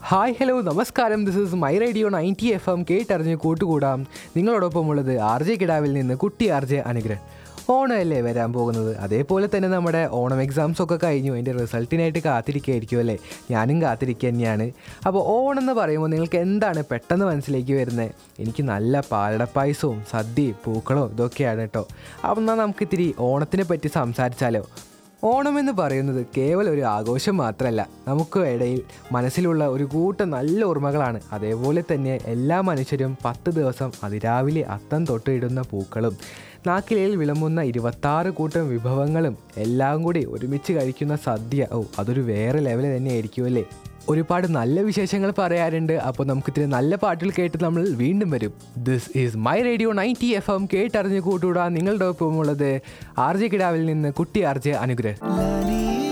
hi hello നമസ്കാരം this is my radio ninety F M കേട്ടറിഞ്ഞ് കൂട്ടുകൂടാം നിങ്ങളോടൊപ്പമുള്ളത് ആർ ജെ കിടാവിൽ നിന്ന് കുട്ടി ആർ ജെ അനുഗ്രഹ് ഓണമല്ലേ വരാൻ പോകുന്നത് അതേപോലെ തന്നെ നമ്മുടെ ഓണം എക്സാംസ് ഒക്കെ കഴിഞ്ഞു അതിൻ്റെ റിസൾട്ടിനായിട്ട് കാത്തിരിക്കുകയായിരിക്കും അല്ലേ ഞാനും കാത്തിരിക്കുക തന്നെയാണ് അപ്പോൾ ഓണം എന്ന് പറയുമ്പോൾ നിങ്ങൾക്ക് എന്താണ് പെട്ടെന്ന് മനസ്സിലേക്ക് വരുന്നത് എനിക്ക് നല്ല പാലടപ്പായസവും സദ്യയും പൂക്കളവും ഇതൊക്കെയാണ് കേട്ടോ അപ്പം എന്നാൽ നമുക്ക് ഇത്തിരി ഓണത്തിനെ പറ്റി സംസാരിച്ചാലോ ഓണം എന്ന് പറയുന്നത് കേവലം ഒരു ആഘോഷം മാത്രമല്ല നമുക്ക് ഇടയിൽ മനസ്സിലുള്ള ഒരു കൂട്ടം നല്ല ഓർമ്മകളാണ് അതേപോലെ തന്നെ എല്ലാ മനുഷ്യരും പത്ത് ദിവസം അതിരാവിലെ അത്തം തൊട്ടിടുന്ന പൂക്കളും നാക്കിലയിൽ വിളമ്പുന്ന ഇരുപത്താറ് കൂട്ടം വിഭവങ്ങളും എല്ലാം കൂടി ഒരുമിച്ച് കഴിക്കുന്ന സദ്യ ഓ അതൊരു വേറെ ലെവൽ തന്നെയായിരിക്കും അല്ലേ ഒരുപാട് നല്ല വിശേഷങ്ങൾ പറയാറുണ്ട് അപ്പോൾ നമുക്ക് ഇത്തിരി നല്ല പാട്ടുകൾ കേട്ട് നമ്മൾ വീണ്ടും വരും this is my radio ninety F M കേട്ടറിഞ്ഞ് കൂട്ടുകൂടാ നിങ്ങളുടെ ഒപ്പമുള്ളത് ആർ ജെ കിടാവിൽ നിന്ന് കുട്ടി ആർ ജെ അനുഗ്രഹ്